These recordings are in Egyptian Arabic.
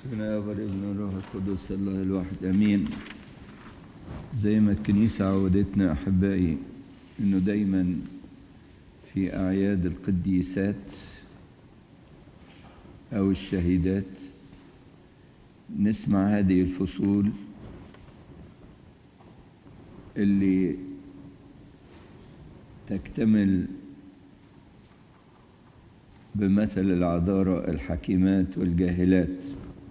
بسم الله والابن والروح القدس الله الواحد امين زي ما الكنيسه عودتنا احبائي انه دايما في اعياد القديسات او الشهيدات نسمع هذه الفصول اللي تكتمل بمثل العذارى الحكيمات والجاهلات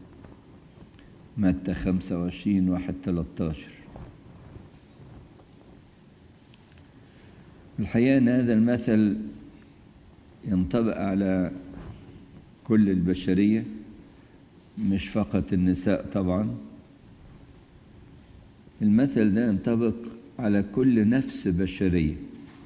متى خمسة وعشرين واحد تلاتاشر الحقيقة أن هذا المثل ينطبق على كل البشرية مش فقط النساء طبعا المثل ده ينطبق على كل نفس بشريه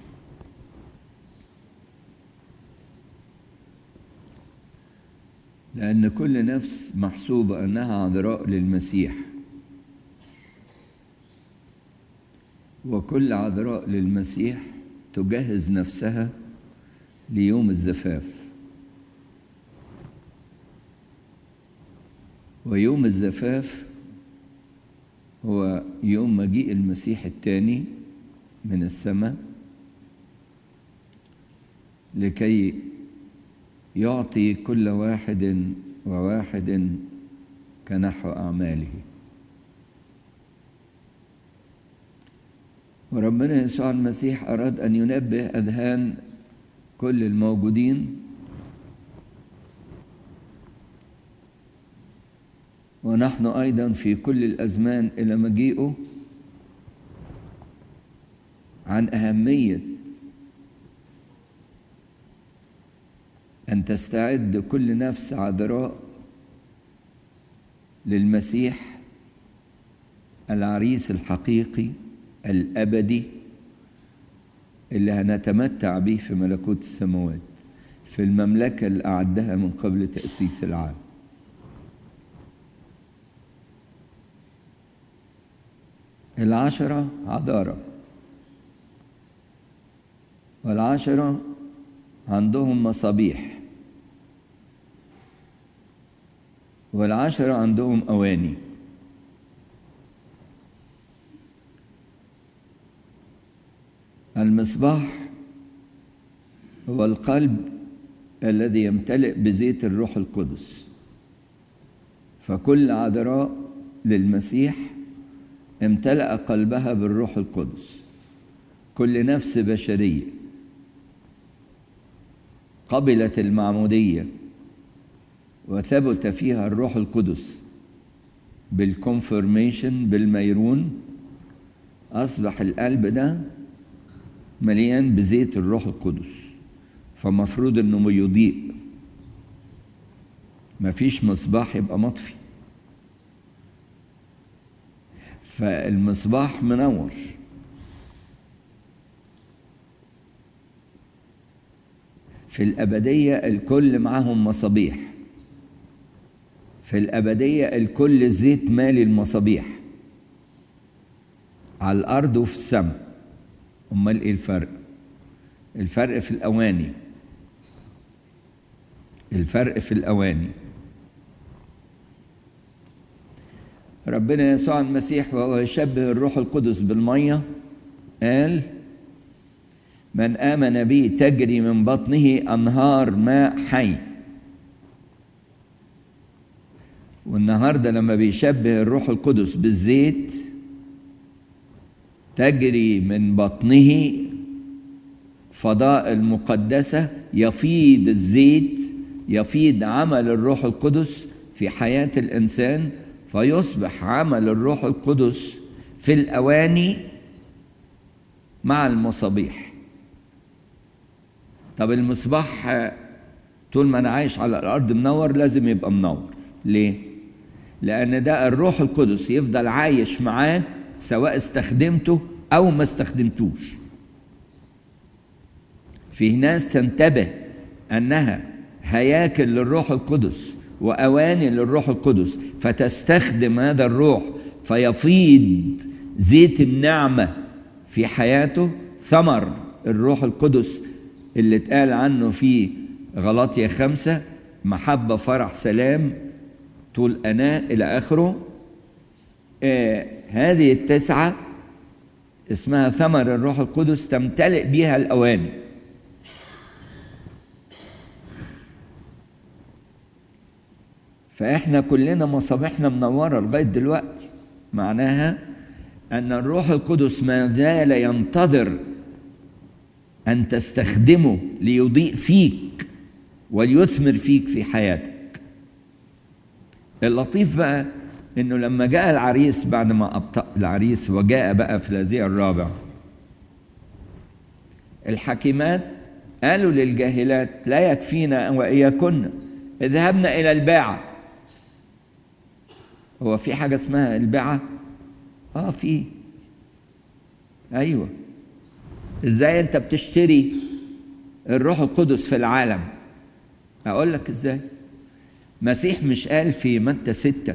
لأن كل نفس محسوبة أنها عذراء للمسيح وكل عذراء للمسيح تجهز نفسها ليوم الزفاف ويوم الزفاف هو يوم مجيء المسيح الثاني من السماء لكي يعطي كل واحد وواحد كنحو أعماله وربنا يسوع المسيح أراد أن ينبه أذهان كل الموجودين ونحن أيضا في كل الأزمان إلى مجيئه عن أهمية أن تستعد كل نفس عذراء للمسيح العريس الحقيقي الأبدي اللي هنتمتع به في ملكوت السماوات في المملكة اللي أعدها من قبل تأسيس العالم العشرة عذارة والعشرة عندهم مصابيح والعشرة عندهم أواني المصباح هو القلب الذي يمتلئ بزيت الروح القدس فكل عذراء للمسيح امتلأ قلبها بالروح القدس كل نفس بشريه قبلت المعمودية وثبت فيها الروح القدس بالكونفرميشن بالميرون أصبح القلب ده مليان بزيت الروح القدس فمفروض انه يضيء مفيش مصباح يبقى مطفي فالمصباح منور في الأبدية الكل معهم مصابيح في الأبدية الكل زيت مالي المصابيح على الأرض وفي السماء أمال إيه الفرق؟ الفرق في الأواني الفرق في الأواني ربنا يسوع المسيح وهو يشبه الروح القدس بالمية قال من آمن بي تجري من بطنه أنهار ماء حي والنهاردة لما بيشبه الروح القدس بالزيت تجري من بطنه فضاء المقدسة يفيض الزيت يفيض عمل الروح القدس في حياة الإنسان فيصبح عمل الروح القدس في الأواني مع المصابيح طب المصباح طول ما انا عايش على الارض منور لازم يبقى منور ليه لان ده الروح القدس يفضل عايش معاك سواء استخدمته او ما استخدمتوش في ناس تنتبه انها هياكل للروح القدس واواني للروح القدس فتستخدم هذا الروح فيفيض زيت النعمه في حياته ثمر الروح القدس اللي اتقال عنه في غلاطيا خمسة محبة فرح سلام طول أناة إلى آخره آه هذه التسعة اسمها ثمر الروح القدس تمتلئ بها الأواني فإحنا كلنا مصابيحنا منورة لغاية دلوقتي معناها أن الروح القدس ما زال ينتظر أن تستخدمه ليضيء فيك وليثمر فيك في حياتك اللطيف بقى انه لما جاء العريس بعد ما ابطأ العريس وجاء بقى في الهزيع الرابع الحكيمات قالوا للجاهلات لا يكفينا واياكن اذهبنا الى الباعه هو في حاجه اسمها الباعه اه في ايوه ازاي انت بتشتري الروح القدس في العالم اقول لك ازاي مسيح مش قال في متى ستة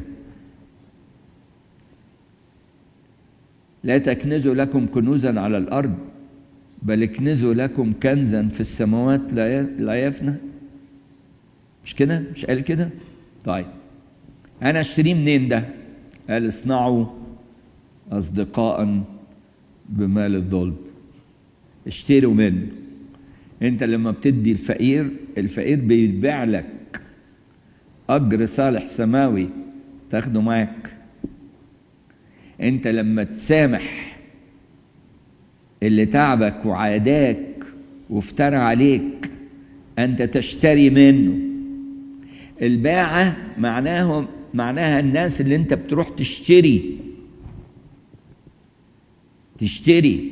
لا تكنزوا لكم كنوزا على الأرض بل اكنزوا لكم كنزا في السماوات لا لا يفنى مش كده مش قال كده طيب انا اشتريه منين ده قال اصنعوا اصدقاء بمال الظلم اشتروا منه انت لما بتدي الفقير الفقير بيتباع لك اجر صالح سماوي تاخده معاك انت لما تسامح اللي تعبك وعاداك وافترى عليك انت تشتري منه الباعة معناهم معناها الناس اللي انت بتروح تشتري تشتري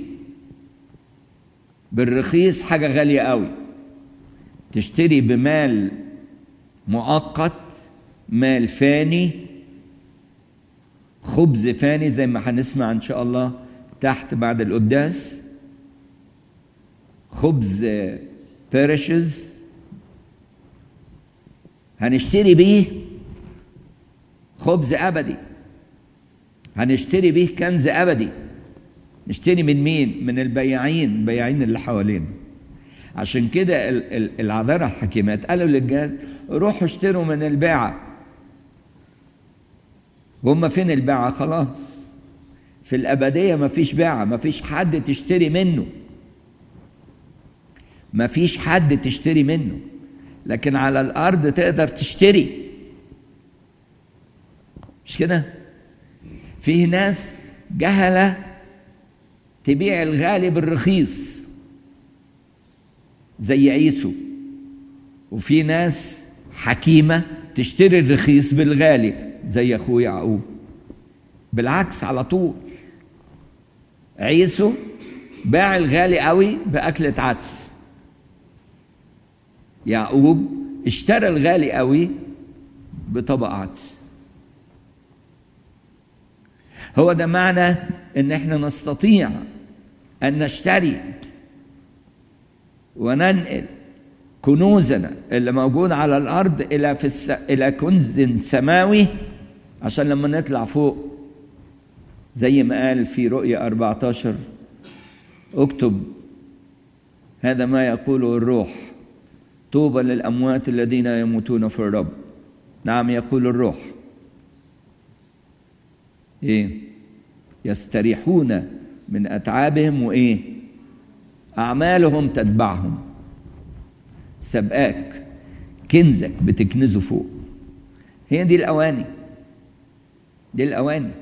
بالرخيص حاجة غالية قوي تشتري بمال مؤقت مال فاني خبز فاني زي ما هنسمع ان شاء الله تحت بعد القداس خبز بيرشز هنشتري بيه خبز ابدي هنشتري بيه كنز ابدي نشتري من مين من البياعين البياعين اللي حوالينا عشان كده العذارى الحكيمات قالوا للجهاز روحوا اشتروا من الباعة هم فين الباعة خلاص في الأبدية مفيش باعة مفيش حد تشتري منه مفيش حد تشتري منه لكن على الأرض تقدر تشتري مش كده فيه ناس جهلة تبيع الغالي بالرخيص زي عيسو وفي ناس حكيمة تشتري الرخيص بالغالي زي أخوه يعقوب بالعكس على طول عيسو باع الغالي قوي بأكلة عدس يعقوب اشترى الغالي قوي بطبق عدس هو ده معنى ان احنا نستطيع ان نشتري وننقل كنوزنا اللي موجودة على الأرض إلى في الس... إلى كنز سماوي عشان لما نطلع فوق زي ما قال في رؤية 14 اكتب هذا ما يقوله الروح طوبى للأموات الذين يموتون في الرب نعم يقول الروح إيه يستريحون من أتعابهم وإيه أعمالهم تتبعهم سبقاك كنزك بتكنزه فوق هي دي الأواني دي الأواني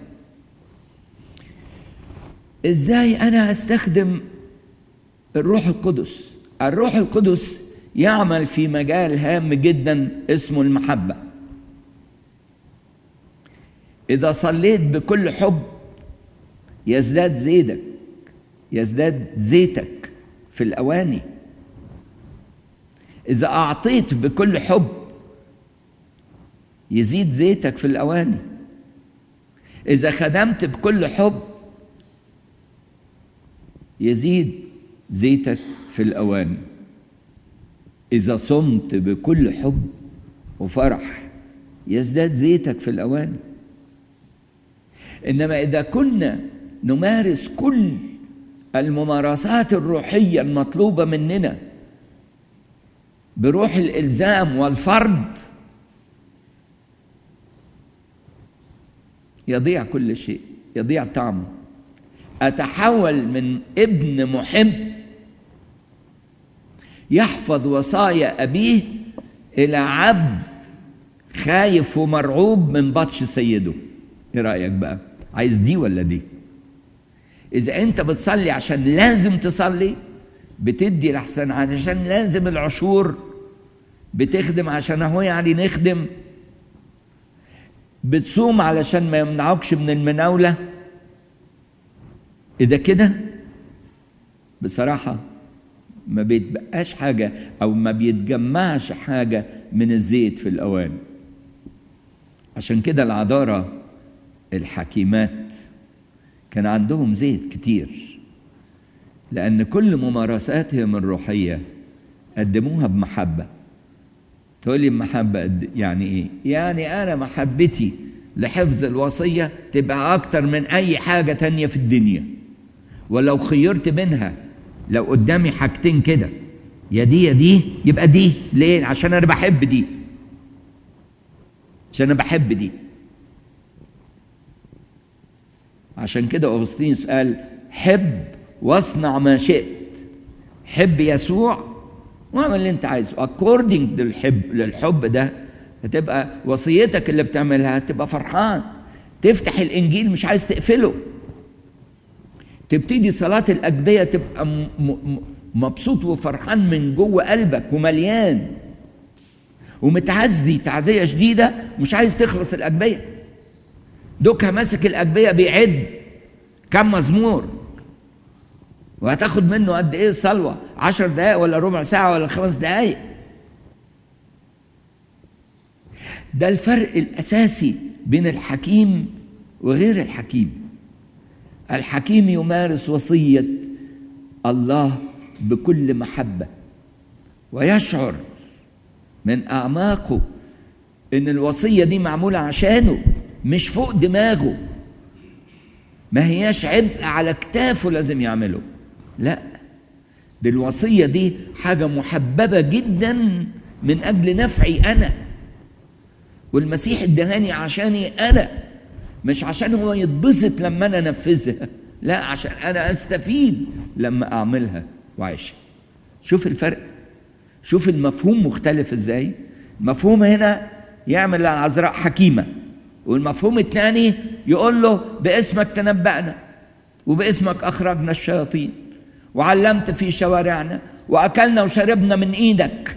إزاي أنا أستخدم الروح القدس الروح القدس يعمل في مجال هام جدا اسمه المحبة إذا صليت بكل حب يزداد زيدك يزداد زيتك في الأواني إذا أعطيت بكل حب يزيد زيتك في الأواني إذا خدمت بكل حب يزيد زيتك في الأواني إذا صمت بكل حب وفرح يزداد زيتك في الأواني إنما إذا كنا نمارس كل الممارسات الروحية المطلوبة مننا بروح الإلزام والفرض يضيع كل شيء يضيع طعمه اتحول من ابن محب يحفظ وصايا ابيه الى عبد خايف ومرعوب من بطش سيده ايه رايك بقى عايز دي ولا دي اذا انت بتصلي عشان لازم تصلي بتدي لحسن عشان لازم العشور بتخدم عشان اهو يعني نخدم بتصوم علشان ما يمنعوكش من المناولة إذا كده بصراحة ما بيتبقاش حاجة أو ما بيتجمعش حاجة من الزيت في الأوان عشان كده العذارة الحكيمات كان عندهم زيت كتير لأن كل ممارساتهم الروحية قدموها بمحبة تقول لي المحبة يعني إيه؟ يعني أنا محبتي لحفظ الوصية تبقى أكتر من أي حاجة تانية في الدنيا ولو خيرت منها لو قدامي حاجتين كده يا دي يا دي يبقى دي ليه؟ عشان أنا بحب دي عشان أنا بحب دي عشان كده أغسطينوس قال حب واصنع ما شئت حب يسوع واعمل اللي انت عايزه اكوردنج للحب للحب ده هتبقى وصيتك اللي بتعملها هتبقى فرحان تفتح الانجيل مش عايز تقفله تبتدي صلاة الأجبية تبقى م- م- مبسوط وفرحان من جوه قلبك ومليان ومتعزي تعزية شديدة مش عايز تخلص الأجبية دوكها ماسك الأجبية بيعد كم مزمور وهتاخد منه قد ايه الصلوة عشر دقايق ولا ربع ساعة ولا خمس دقايق ده الفرق الأساسي بين الحكيم وغير الحكيم الحكيم يمارس وصية الله بكل محبة ويشعر من أعماقه إن الوصية دي معمولة عشانه مش فوق دماغه ما هياش عبء على كتافه لازم يعمله لا دي الوصية دي حاجة محببة جدا من أجل نفعي أنا والمسيح ادهاني عشاني أنا مش عشان هو يتبسط لما أنا أنفذها لا عشان أنا أستفيد لما أعملها وأعيشها شوف الفرق شوف المفهوم مختلف ازاي المفهوم هنا يعمل العذراء حكيمة والمفهوم الثاني يقول له باسمك تنبأنا وباسمك أخرجنا الشياطين وعلمت في شوارعنا وأكلنا وشربنا من إيدك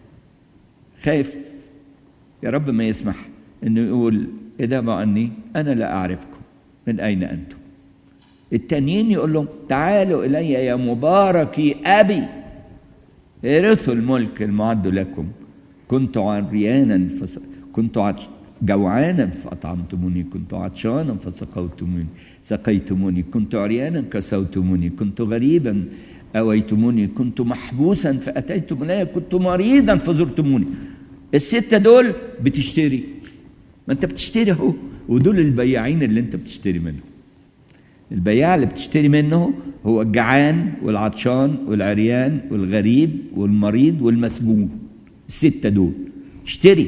خايف يا رب ما يسمح انه يقول اذا عني انا لا اعرفكم من اين انتم التانيين يقول لهم تعالوا الي يا مباركي ابي ارثوا الملك المعد لكم كنت عريانا فس... كنت عطش... جوعانا فأطعمتموني كنت عطشانا فسقوتموني سقيتموني كنت عريانا كسوتموني كنت غريبا أويتموني كنت محبوسا فأتيتم إلي كنت مريضا فزرتموني الستة دول بتشتري ما أنت بتشتري أهو ودول البياعين اللي أنت بتشتري منهم البياع اللي بتشتري منه هو الجعان والعطشان والعريان والغريب والمريض والمسجون الستة دول اشتري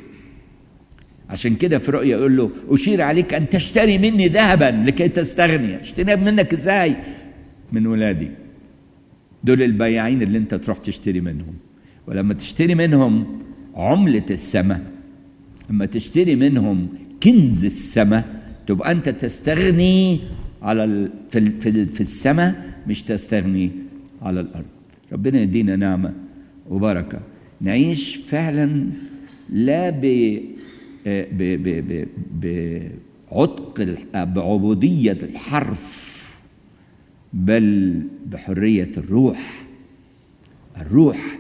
عشان كده في رؤيا يقول له أشير عليك أن تشتري مني ذهبا لكي تستغني اشتري منك ازاي من ولادي دول البياعين اللي انت تروح تشتري منهم ولما تشتري منهم عملة السماء لما تشتري منهم كنز السماء تبقى انت تستغني على ال... في ال... في, ال... في السماء مش تستغني على الارض ربنا يدينا نعمه وبركه نعيش فعلا لا ب ب ب ب بعتق بعبوديه الحرف بل بحريه الروح الروح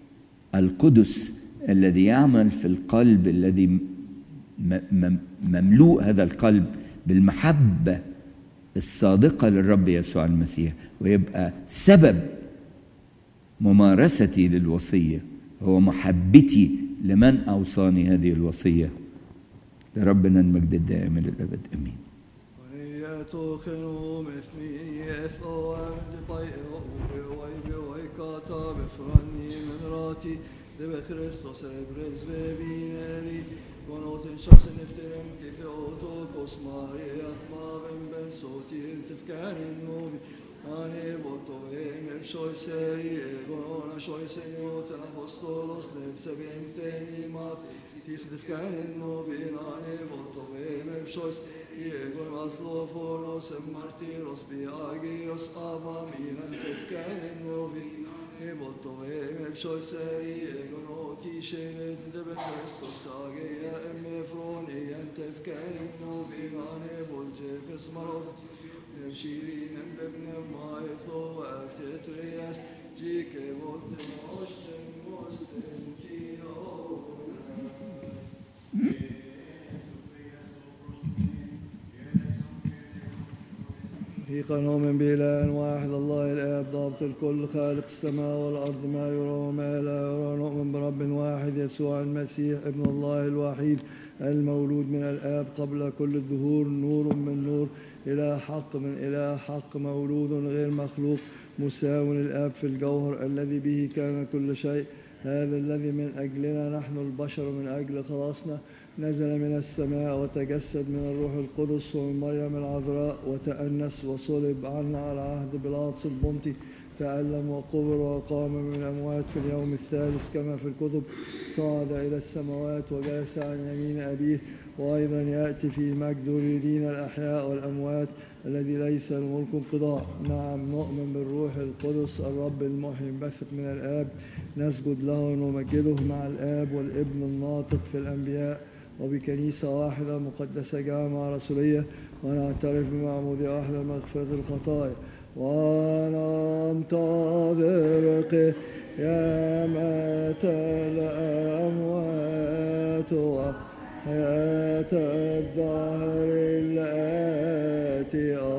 القدس الذي يعمل في القلب الذي مملوء هذا القلب بالمحبه الصادقه للرب يسوع المسيح ويبقى سبب ممارستي للوصيه هو محبتي لمن اوصاني هذه الوصيه لربنا المجد الدائم للابد امين Deve Christos rebres vevineri, con otin shas nefterem kifeoto Foros Marias Maven Ben Sotil Tifkanin Novi Ani Botovem Epshoi Seri Egon Ashoi Seniot Apostolos Nebseventeni Mas Tis Tifkanin Novi Ani Botovem Epshoi Egon Maslo Foros Martiros Biagios Ava Minan Tifkanin Novi Botovem Epshoi Seri Egon Okishenet Debet Christos Tageya Emefron Ian Tifkanin Novi Ani Boljefes Marot Shirin and Bebne Maitho after Trias, Jike Volten Osten Mosten Kionas. في قانون بإله واحد الله الآب ضابط الكل خالق السماء والأرض ما يرى وما لا يرى نؤمن برب واحد يسوع المسيح ابن الله الوحيد المولود من الآب قبل كل الدهور نور من نور إله حق من إله حق مولود غير مخلوق مساو للآب في الجوهر الذي به كان كل شيء هذا الذي من أجلنا نحن البشر من أجل خلاصنا نزل من السماء وتجسد من الروح القدس ومن مريم العذراء وتأنس وصلب عنا على عهد بيلاطس البنطي تألم وقبر وقام من الأموات في اليوم الثالث كما في الكتب صعد إلى السماوات وجلس عن يمين أبيه وأيضا يأتي في مجد يريدين الأحياء والأموات الذي ليس الملك انقضاء نعم نؤمن بالروح القدس الرب المحيي بثق من الآب نسجد له ونمجده مع الآب والابن الناطق في الأنبياء وبكنيسة واحدة مقدسة جامعة رسولية ونعترف بمعمودية واحدة مغفرة الخطايا وننتظر قيامة الأموات وحياة الدهر الآتي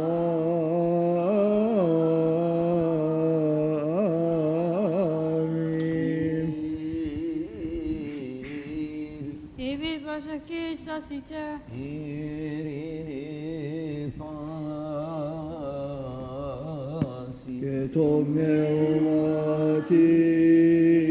آمين Evi paša kisa sice, Que ton pneumati